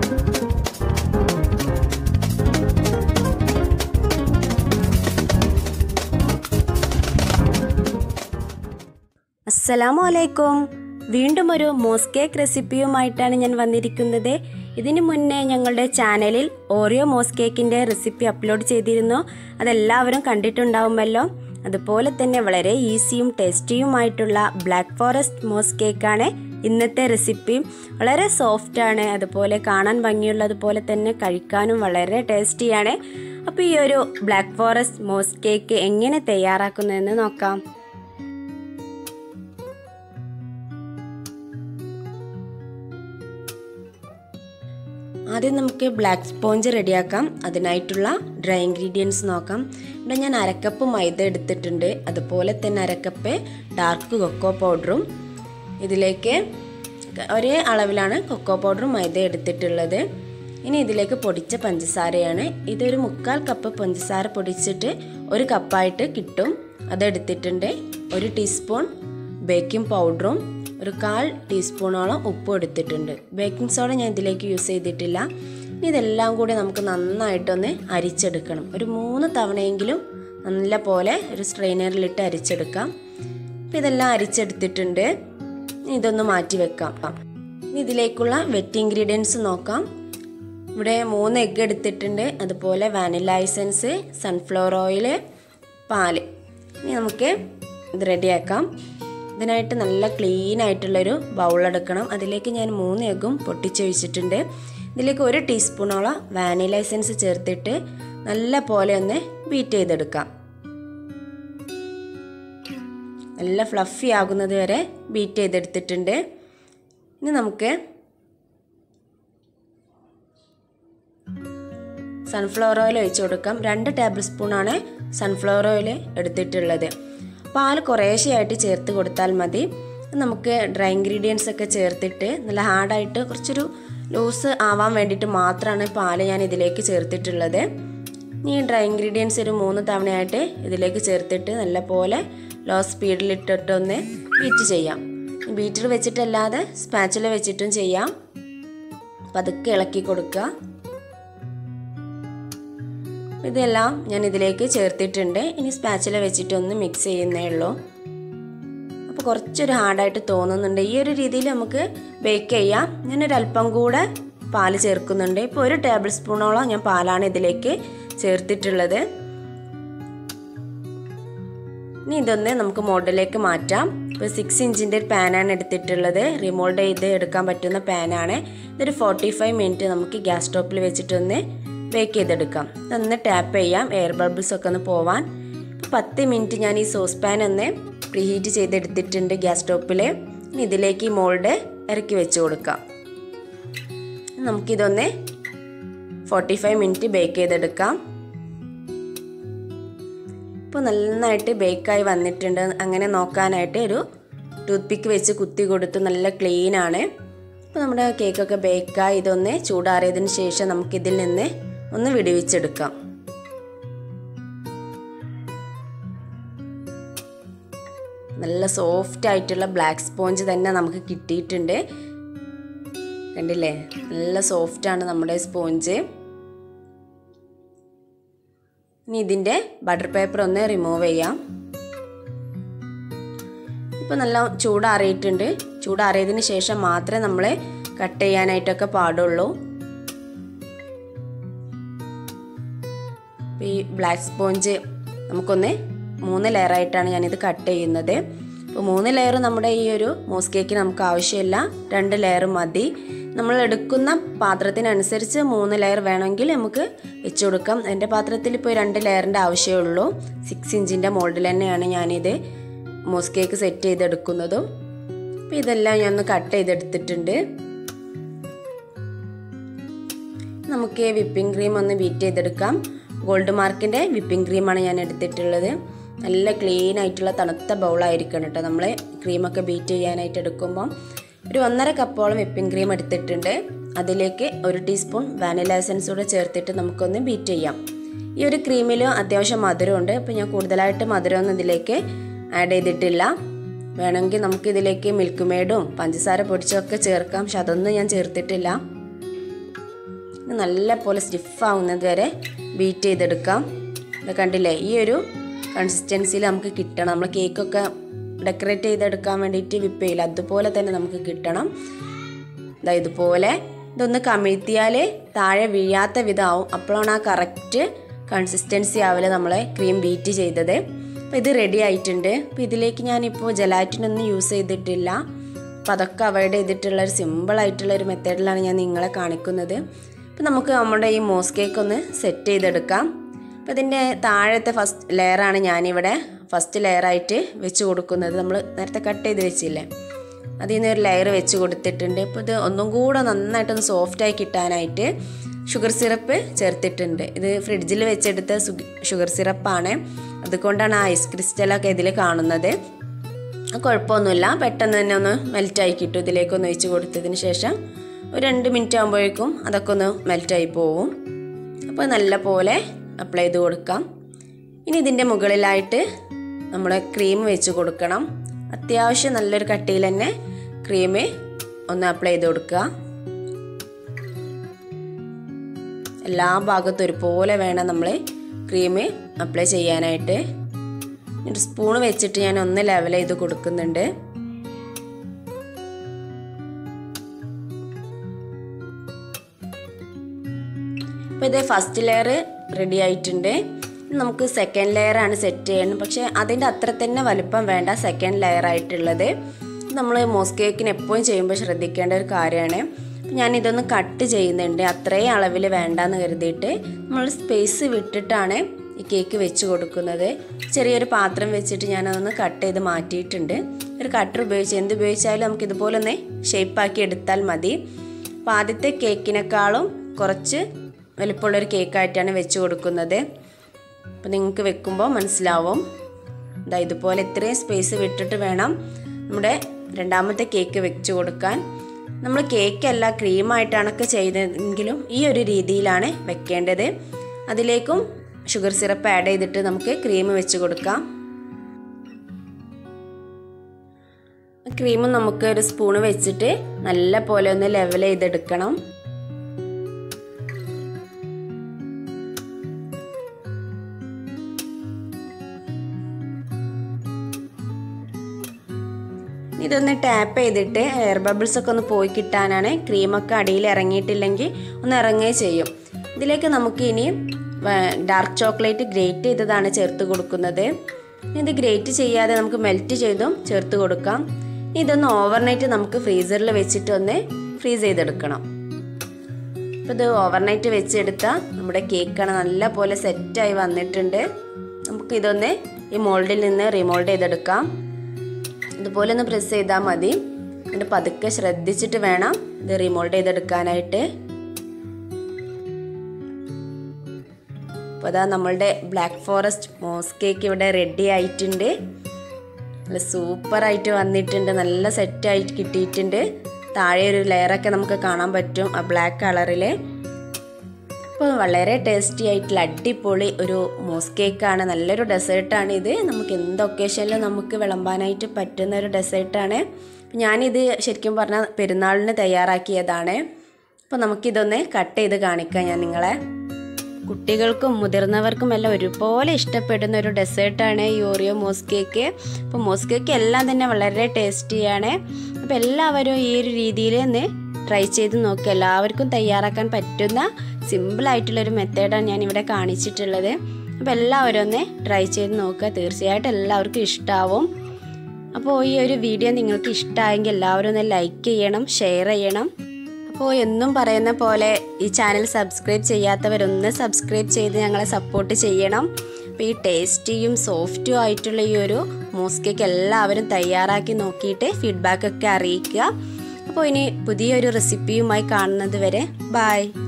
അസ്സലാമു അലൈക്കും വീണ്ടും ഒരു മോസ് കേക്ക് റെസിപ്പിയുമായിട്ടാണ് ഞാൻ വന്നിരിക്കുന്നത് ഇതിനു മുന്നേ ഞങ്ങളുടെ ചാനലിൽ ഓറിയോ മോസ് കേക്കിൻ്റെ റെസിപ്പി അപ്ലോഡ് ചെയ്തിരുന്നു അതെല്ലാവരും കണ്ടിട്ടുണ്ടാവുമല്ലോ അതുപോലെ തന്നെ വളരെ ഈസിയും ടേസ്റ്റിയുമായിട്ടുള്ള ബ്ലാക്ക് ഫോറസ്റ്റ് മോസ് കേക്കാണ് ഇന്നത്തെ റെസിപ്പി വളരെ സോഫ്റ്റാണ് അതുപോലെ കാണാൻ ഭംഗിയുള്ളതുപോലെ തന്നെ കഴിക്കാനും വളരെ ടേസ്റ്റിയാണ് അപ്പോൾ ഈ ഒരു ബ്ലാക്ക് ഫോറസ്റ്റ് മോസ് കേക്ക് എങ്ങനെ തയ്യാറാക്കുന്നതെന്ന് നോക്കാം ആദ്യം നമുക്ക് ബ്ലാക്ക് സ്പോഞ്ച് റെഡിയാക്കാം അതിനായിട്ടുള്ള ഡ്രൈ ഇൻഗ്രീഡിയൻസ് നോക്കാം ഇവിടെ ഞാൻ അരക്കപ്പ് മൈദ എടുത്തിട്ടുണ്ട് അതുപോലെ തന്നെ അരക്കപ്പ് ഡാർക്ക് കൊക്കോ പൗഡറും ഇതിലേക്ക് ഒരേ അളവിലാണ് കൊക്കോ പൗഡറും മൈദ എടുത്തിട്ടുള്ളത് ഇനി ഇതിലേക്ക് പൊടിച്ച പഞ്ചസാരയാണ് ഇതൊരു മുക്കാൽ കപ്പ് പഞ്ചസാര പൊടിച്ചിട്ട് ഒരു കപ്പായിട്ട് കിട്ടും അതെടുത്തിട്ടുണ്ട് ഒരു ടീസ്പൂൺ ബേക്കിംഗ് പൗഡറും ഒരു കാൽ ടീസ്പൂണോളം ഉപ്പും എടുത്തിട്ടുണ്ട് ബേക്കിംഗ് സോഡ ഞാൻ ഇതിലേക്ക് യൂസ് ചെയ്തിട്ടില്ല ഇനി ഇതെല്ലാം കൂടി നമുക്ക് നന്നായിട്ടൊന്ന് അരിച്ചെടുക്കണം ഒരു മൂന്ന് തവണയെങ്കിലും നല്ല പോലെ ഒരു സ്ട്രെയിനറിലിട്ട് അരിച്ചെടുക്കാം അപ്പം ഇതെല്ലാം അരിച്ചെടുത്തിട്ടുണ്ട് ഇതൊന്ന് മാറ്റി വെക്കാം ഇനി ഇതിലേക്കുള്ള വെറ്റ് ഇൻഗ്രീഡിയൻസ് നോക്കാം ഇവിടെ മൂന്ന് എഗ്ഗ് എടുത്തിട്ടുണ്ട് അതുപോലെ വാനില ഐസൻസ് സൺഫ്ലവർ ഓയിൽ പാല് ഇനി നമുക്ക് ഇത് റെഡിയാക്കാം ഇതിനായിട്ട് നല്ല ക്ലീൻ ആയിട്ടുള്ളൊരു ബൗൾ എടുക്കണം അതിലേക്ക് ഞാൻ മൂന്ന് എഗ്ഗും പൊട്ടിച്ചൊഴിച്ചിട്ടുണ്ട് ഇതിലേക്ക് ഒരു ടീസ്പൂണോളം വാനില എസൻസ് ചേർത്തിട്ട് നല്ല പോലെ ഒന്ന് ബീറ്റ് ചെയ്തെടുക്കാം നല്ല ഫ്ലഫി ആകുന്നത് വരെ ബീറ്റ് ചെയ്തെടുത്തിട്ടുണ്ട് ഇനി നമുക്ക് സൺഫ്ലവർ ഓയിൽ ഒഴിച്ചു കൊടുക്കാം രണ്ട് ടേബിൾ സ്പൂണാണ് സൺഫ്ലവർ ഓയിൽ എടുത്തിട്ടുള്ളത് പാൽ കുറേശ്ശെയായിട്ട് ചേർത്ത് കൊടുത്താൽ മതി നമുക്ക് ഡ്രൈ ഇൻഗ്രീഡിയൻസ് ഒക്കെ ചേർത്തിട്ട് നല്ല ഹാർഡായിട്ട് കുറച്ചൊരു ലൂസ് ആവാൻ വേണ്ടിയിട്ട് മാത്രമാണ് പാൽ ഞാൻ ഇതിലേക്ക് ചേർത്തിട്ടുള്ളത് ഈ ഡ്രൈ ഇൻഗ്രീഡിയൻസ് ഒരു മൂന്ന് തവണയായിട്ട് ഇതിലേക്ക് ചേർത്തിട്ട് നല്ല പോലെ ലോ സ്പീഡിലിട്ടിട്ടൊന്ന് ബീറ്റ് ചെയ്യാം ബീറ്റർ വെച്ചിട്ടല്ലാതെ സ്പാച്ചില വെച്ചിട്ടും ചെയ്യാം പതുക്കെ ഇളക്കി കൊടുക്കുക ഇതെല്ലാം ഞാൻ ഇതിലേക്ക് ചേർത്തിട്ടുണ്ട് ഇനി സ്പാച്ചില വെച്ചിട്ട് ഒന്ന് മിക്സ് ചെയ്യുന്നേ ഉള്ളൂ അപ്പോൾ കുറച്ചൊരു ഹാർഡായിട്ട് തോന്നുന്നുണ്ട് ഈ ഒരു രീതിയിൽ നമുക്ക് ബേക്ക് ചെയ്യാം ഞാനൊരു അല്പം കൂടെ പാല് ചേർക്കുന്നുണ്ട് ഇപ്പോൾ ഒരു ടേബിൾ സ്പൂണോളം ഞാൻ പാലാണ് ഇതിലേക്ക് ചേർത്തിട്ടുള്ളത് ഇനി ഇതൊന്ന് നമുക്ക് മോഡലിലേക്ക് മാറ്റാം ഇപ്പോൾ സിക്സ് ഇഞ്ചിൻ്റെ ഒരു പാനാണ് എടുത്തിട്ടുള്ളത് റിമോൾഡ് ചെയ്ത് എടുക്കാൻ പറ്റുന്ന പാനാണ് ഇതൊരു ഫോർട്ടി ഫൈവ് മിനിറ്റ് നമുക്ക് ഗ്യാസ് സ്റ്റോപ്പിൽ വെച്ചിട്ടൊന്ന് ബേക്ക് ചെയ്തെടുക്കാം ഇതൊന്ന് ടാപ്പ് ചെയ്യാം എയർ ബബിൾസ് ഒക്കെ ഒന്ന് പോവാൻ പത്ത് മിനിറ്റ് ഞാൻ ഈ സോസ് പാൻ ഒന്ന് പ്രീഹീറ്റ് ചെയ്തെടുത്തിട്ടുണ്ട് ഗ്യാസ് സ്റ്റോപ്പിൽ ഇനി ഇതിലേക്ക് ഈ മോൾഡ് ഇറക്കി വെച്ച് കൊടുക്കാം നമുക്കിതൊന്ന് ഫോർട്ടി ഫൈവ് മിനിറ്റ് ബേക്ക് ചെയ്തെടുക്കാം ഇപ്പോൾ നന്നായിട്ട് ബേക്കായി വന്നിട്ടുണ്ട് അങ്ങനെ നോക്കാനായിട്ട് ഒരു ടൂത്ത് പിക്ക് വെച്ച് കുത്തി കൊടുത്തു നല്ല ക്ലീൻ ആണ് അപ്പോൾ നമ്മുടെ കേക്കൊക്കെ ബേക്കായി ഇതൊന്ന് ചൂടാറിയതിന് ശേഷം നമുക്കിതിൽ നിന്ന് ഒന്ന് വിടുവിച്ചെടുക്കാം നല്ല സോഫ്റ്റ് ആയിട്ടുള്ള ബ്ലാക്ക് സ്പോഞ്ച് തന്നെ നമുക്ക് കിട്ടിയിട്ടുണ്ട് കണ്ടില്ലേ നല്ല സോഫ്റ്റ് ആണ് നമ്മുടെ സ്പോഞ്ച് ഇനി ഇതിൻ്റെ ബട്ടർ പേപ്പർ ഒന്ന് റിമൂവ് ചെയ്യാം ഇപ്പോൾ നല്ല ചൂടാറിയിട്ടുണ്ട് ചൂടാറിയതിന് ശേഷം മാത്രമേ നമ്മൾ കട്ട് ചെയ്യാനായിട്ടൊക്കെ പാടുള്ളൂ ഈ ബ്ലാക്ക് സ്പോഞ്ച് നമുക്കൊന്ന് മൂന്ന് ലെയറായിട്ടാണ് ഞാനിത് കട്ട് ചെയ്യുന്നത് അപ്പോൾ മൂന്ന് ലെയർ നമ്മുടെ ഈ ഒരു മോസ് കേക്ക് നമുക്ക് ആവശ്യമില്ല രണ്ട് ലെയർ മതി നമ്മൾ എടുക്കുന്ന പാത്രത്തിനനുസരിച്ച് മൂന്ന് ലെയർ വേണമെങ്കിൽ നമുക്ക് വെച്ച് കൊടുക്കാം എൻ്റെ പാത്രത്തിൽ ഇപ്പോൾ രണ്ട് ലെയറിൻ്റെ ആവശ്യമേ ഉള്ളൂ സിക്സ് ഇഞ്ചിൻ്റെ മോൾഡിൽ തന്നെയാണ് ഞാനിത് മോസ് കേക്ക് സെറ്റ് ചെയ്തെടുക്കുന്നതും അപ്പോൾ ഇതെല്ലാം ഞാൻ ഒന്ന് കട്ട് ചെയ്തെടുത്തിട്ടുണ്ട് നമുക്ക് വിപ്പിംഗ് ക്രീം ഒന്ന് ബീറ്റ് ചെയ്തെടുക്കാം ഗോൾഡ് മാർക്കിൻ്റെ വിപ്പിംഗ് ക്രീമാണ് ഞാൻ എടുത്തിട്ടുള്ളത് നല്ല ക്ലീൻ ആയിട്ടുള്ള തണുത്ത ബൗളായിരിക്കണം കേട്ടോ നമ്മൾ ക്രീമൊക്കെ ബീറ്റ് ചെയ്യാനായിട്ട് എടുക്കുമ്പം ഒരു ഒന്നര കപ്പോളം വിപ്പിംഗ് ക്രീം എടുത്തിട്ടുണ്ട് അതിലേക്ക് ഒരു ടീസ്പൂൺ വാനില എസൻസ് കൂടെ ചേർത്തിട്ട് നമുക്കൊന്ന് ബീറ്റ് ചെയ്യാം ഈ ഒരു ക്രീമിൽ അത്യാവശ്യം മധുരമുണ്ട് അപ്പോൾ ഞാൻ കൂടുതലായിട്ട് മധുരമൊന്നും ഇതിലേക്ക് ആഡ് ചെയ്തിട്ടില്ല വേണമെങ്കിൽ നമുക്ക് ഇതിലേക്ക് മിൽക്ക് മെയ്ഡും പഞ്ചസാര പൊടിച്ചൊക്കെ ചേർക്കാം പക്ഷെ അതൊന്നും ഞാൻ ചേർത്തിട്ടില്ല ഇത് നല്ല പോലെ സ്റ്റിഫാവുന്നത് വരെ ബീറ്റ് ചെയ്തെടുക്കാം ഇത് കണ്ടില്ലേ ഈ ഒരു കൺസിസ്റ്റൻസിയിൽ നമുക്ക് കിട്ടണം നമ്മൾ കേക്കൊക്കെ ഡെക്കറേറ്റ് ചെയ്തെടുക്കാൻ വേണ്ടിയിട്ട് വിപ്പ് ചെയ്യില്ല അതുപോലെ തന്നെ നമുക്ക് കിട്ടണം ഇതാ ഇതുപോലെ ഇതൊന്ന് കമിഴ്ത്തിയാൽ താഴെ വീഴാത്ത വിധമാവും അപ്പോഴാണ് ആ കറക്റ്റ് കൺസിസ്റ്റൻസി ആവില്ല നമ്മളെ ക്രീം ബീറ്റ് ചെയ്തത് അപ്പോൾ ഇത് റെഡി ആയിട്ടുണ്ട് അപ്പോൾ ഇതിലേക്ക് ഞാനിപ്പോൾ ജലാറ്റിനൊന്നും യൂസ് ചെയ്തിട്ടില്ല അപ്പോൾ അതൊക്കെ അവോയ്ഡ് ചെയ്തിട്ടുള്ള ഒരു സിമ്പിൾ ആയിട്ടുള്ള ഒരു മെത്തേഡിലാണ് ഞാൻ നിങ്ങളെ കാണിക്കുന്നത് അപ്പോൾ നമുക്ക് നമ്മുടെ ഈ മോസ് കേക്ക് ഒന്ന് സെറ്റ് ചെയ്തെടുക്കാം അപ്പോൾ ഇതിൻ്റെ താഴത്തെ ഫസ്റ്റ് ലെയറാണ് ഞാനിവിടെ ഫസ്റ്റ് ലെയറായിട്ട് വെച്ച് കൊടുക്കുന്നത് നമ്മൾ നേരത്തെ കട്ട് ചെയ്ത് വെച്ചില്ലേ അതിൽ നിന്ന് ഒരു ലെയർ വെച്ച് കൊടുത്തിട്ടുണ്ട് ഇപ്പോൾ ഇത് ഒന്നും കൂടെ നന്നായിട്ടൊന്ന് സോഫ്റ്റായി കിട്ടാനായിട്ട് ഷുഗർ സിറപ്പ് ചേർത്തിട്ടുണ്ട് ഇത് ഫ്രിഡ്ജിൽ വെച്ചെടുത്ത ഷുഗർ സിറപ്പാണ് അതുകൊണ്ടാണ് ആ ഐസ് ക്രിസ്റ്റലൊക്കെ ഇതിൽ കാണുന്നത് കുഴപ്പമൊന്നുമില്ല പെട്ടെന്ന് തന്നെ ഒന്ന് മെൽറ്റായി കിട്ടും ഇതിലേക്കൊന്ന് ഒഴിച്ച് കൊടുത്തതിന് ശേഷം ഒരു രണ്ട് മിനിറ്റ് ആകുമ്പോഴേക്കും അതൊക്കെ ഒന്ന് മെൽറ്റായി പോവും അപ്പോൾ നല്ല പോലെ അപ്ലൈ ചെയ്ത് കൊടുക്കാം ഇനി ഇതിൻ്റെ മുകളിലായിട്ട് നമ്മൾ ക്രീം വെച്ച് കൊടുക്കണം അത്യാവശ്യം നല്ലൊരു കട്ടിയിൽ തന്നെ ക്രീം ഒന്ന് അപ്ലൈ ചെയ്ത് കൊടുക്കുക എല്ലാ ഭാഗത്തും ഒരുപോലെ വേണം നമ്മൾ ക്രീം അപ്ലൈ ചെയ്യാനായിട്ട് ഒരു സ്പൂൺ വെച്ചിട്ട് ഞാൻ ഒന്ന് ലെവൽ ചെയ്ത് കൊടുക്കുന്നുണ്ട് അപ്പോൾ ഇത് ഫസ്റ്റ് ലെയർ റെഡി ആയിട്ടുണ്ട് നമുക്ക് സെക്കൻഡ് ലെയർ ആണ് സെറ്റ് ചെയ്യണം പക്ഷേ അതിൻ്റെ അത്ര തന്നെ വലുപ്പം വേണ്ട സെക്കൻഡ് ലെയർ ആയിട്ടുള്ളത് നമ്മൾ മോസ് കേക്കിന് എപ്പോഴും ചെയ്യുമ്പോൾ ശ്രദ്ധിക്കേണ്ട ഒരു കാര്യമാണ് ഞാൻ ഇതൊന്ന് കട്ട് ചെയ്യുന്നുണ്ട് അത്രയും അളവിൽ വേണ്ടാന്ന് കരുതിയിട്ട് നമ്മൾ സ്പേസ് വിട്ടിട്ടാണ് ഈ കേക്ക് വെച്ച് കൊടുക്കുന്നത് ചെറിയൊരു പാത്രം വെച്ചിട്ട് ഞാനതൊന്ന് കട്ട് ചെയ്ത് മാറ്റിയിട്ടുണ്ട് ഒരു കട്ടർ ഉപയോഗിച്ച് എന്ത് ഉപയോഗിച്ചാലും നമുക്ക് ഇതുപോലെ ഒന്ന് ഷേപ്പാക്കി എടുത്താൽ മതി അപ്പോൾ ആദ്യത്തെ കേക്കിനേക്കാളും കുറച്ച് വലിപ്പമുള്ളൊരു കേക്കായിട്ടാണ് വെച്ച് കൊടുക്കുന്നത് അപ്പോൾ നിങ്ങൾക്ക് വെക്കുമ്പോൾ മനസ്സിലാവും ഇതാ ഇതുപോലെ ഇത്രയും സ്പേസ് വിട്ടിട്ട് വേണം നമ്മുടെ രണ്ടാമത്തെ കേക്ക് വെച്ച് കൊടുക്കാൻ നമ്മൾ കേക്കല്ല ക്രീമായിട്ടാണൊക്കെ ചെയ്തതെങ്കിലും ഈ ഒരു രീതിയിലാണ് വെക്കേണ്ടത് അതിലേക്കും ഷുഗർ സിറപ്പ് ആഡ് ചെയ്തിട്ട് നമുക്ക് ക്രീം വെച്ച് കൊടുക്കാം ക്രീം നമുക്ക് ഒരു സ്പൂണ് വെച്ചിട്ട് നല്ല പോലെ ഒന്ന് ലെവൽ ചെയ്തെടുക്കണം ഇതൊന്ന് ടാപ്പ് ചെയ്തിട്ട് എയർ ബബിൾസ് ഒക്കെ ഒന്ന് പോയി കിട്ടാനാണ് ക്രീമൊക്കെ അടിയിൽ ഇറങ്ങിയിട്ടില്ലെങ്കിൽ ഒന്ന് ഇറങ്ങുകയും ചെയ്യും ഇതിലേക്ക് നമുക്ക് ഇനി ഡാർക്ക് ചോക്ലേറ്റ് ഗ്രേറ്റ് ചെയ്തതാണ് ചേർത്ത് കൊടുക്കുന്നത് ഇത് ഗ്രേറ്റ് ചെയ്യാതെ നമുക്ക് മെൽറ്റ് ചെയ്തും ചേർത്ത് കൊടുക്കാം ഇതൊന്ന് ഓവർനൈറ്റ് നമുക്ക് ഫ്രീസറിൽ വെച്ചിട്ട് ഒന്ന് ഫ്രീസ് ചെയ്തെടുക്കണം അപ്പോൾ ഇത് ഓവർനൈറ്റ് വെച്ചെടുത്താൽ നമ്മുടെ കേക്കാണ് നല്ല പോലെ സെറ്റായി വന്നിട്ടുണ്ട് നമുക്ക് ഇതൊന്ന് ഈ മോൾഡിൽ നിന്ന് റിമോൾഡ് ചെയ്തെടുക്കാം ഇതുപോലെ ഒന്ന് പ്രസ് ചെയ്താൽ മതി എന്നിട്ട് പതുക്കെ ശ്രദ്ധിച്ചിട്ട് വേണം ഇത് റിമോൾഡ് ചെയ്തെടുക്കാനായിട്ട് അപ്പോൾ അതാ നമ്മളുടെ ബ്ലാക്ക് ഫോറസ്റ്റ് മോസ് കേക്ക് ഇവിടെ റെഡി ആയിട്ടുണ്ട് നല്ല സൂപ്പറായിട്ട് വന്നിട്ടുണ്ട് നല്ല സെറ്റായിട്ട് കിട്ടിയിട്ടുണ്ട് താഴെ ഒരു ലെയറൊക്കെ നമുക്ക് കാണാൻ പറ്റും ആ ബ്ലാക്ക് കളറിൽ അപ്പോൾ വളരെ ടേസ്റ്റി ആയിട്ടുള്ള അടിപൊളി ഒരു മോസ് കേക്കാണ് നല്ലൊരു ഡെസേർട്ടാണ് ഇത് നമുക്ക് എന്ത് ഒക്കേഷനിലും നമുക്ക് വിളമ്പാനായിട്ട് പറ്റുന്ന ഒരു ഡെസേർട്ടാണ് ഞാനിത് ശരിക്കും പറഞ്ഞാൽ പെരുന്നാളിന് തയ്യാറാക്കിയതാണ് അപ്പോൾ നമുക്കിതൊന്ന് കട്ട് ചെയ്ത് കാണിക്കാം ഞാൻ നിങ്ങളെ കുട്ടികൾക്കും മുതിർന്നവർക്കും എല്ലാം ഒരുപോലെ ഇഷ്ടപ്പെടുന്ന ഒരു ഡെസേർട്ടാണ് ഈ ഓറിയോ മോസ് കേക്ക് അപ്പോൾ മോസ് കേക്ക് എല്ലാം തന്നെ വളരെ ടേസ്റ്റിയാണ് അപ്പോൾ എല്ലാവരും ഈ ഒരു രീതിയിൽ ഒന്ന് ട്രൈ ചെയ്ത് നോക്കുക എല്ലാവർക്കും തയ്യാറാക്കാൻ പറ്റുന്ന സിമ്പിളായിട്ടുള്ളൊരു മെത്തേഡാണ് ഞാൻ ഇവിടെ കാണിച്ചിട്ടുള്ളത് അപ്പോൾ എല്ലാവരും ഒന്ന് ട്രൈ ചെയ്ത് നോക്കുക തീർച്ചയായിട്ടും എല്ലാവർക്കും ഇഷ്ടമാവും അപ്പോൾ ഈ ഒരു വീഡിയോ നിങ്ങൾക്ക് ഇഷ്ടമായെങ്കിൽ എല്ലാവരും ഒന്ന് ലൈക്ക് ചെയ്യണം ഷെയർ ചെയ്യണം അപ്പോൾ എന്നും പറയുന്ന പോലെ ഈ ചാനൽ സബ്സ്ക്രൈബ് ചെയ്യാത്തവരൊന്ന് സബ്സ്ക്രൈബ് ചെയ്ത് ഞങ്ങളെ സപ്പോർട്ട് ചെയ്യണം അപ്പോൾ ഈ ടേസ്റ്റിയും സോഫ്റ്റും ആയിട്ടുള്ള ഈ ഒരു മൂസ് കേക്ക് എല്ലാവരും തയ്യാറാക്കി നോക്കിയിട്ട് ഫീഡ്ബാക്കൊക്കെ അറിയിക്കുക അപ്പോൾ ഇനി പുതിയൊരു റെസിപ്പിയുമായി കാണുന്നത് വരെ ബായ്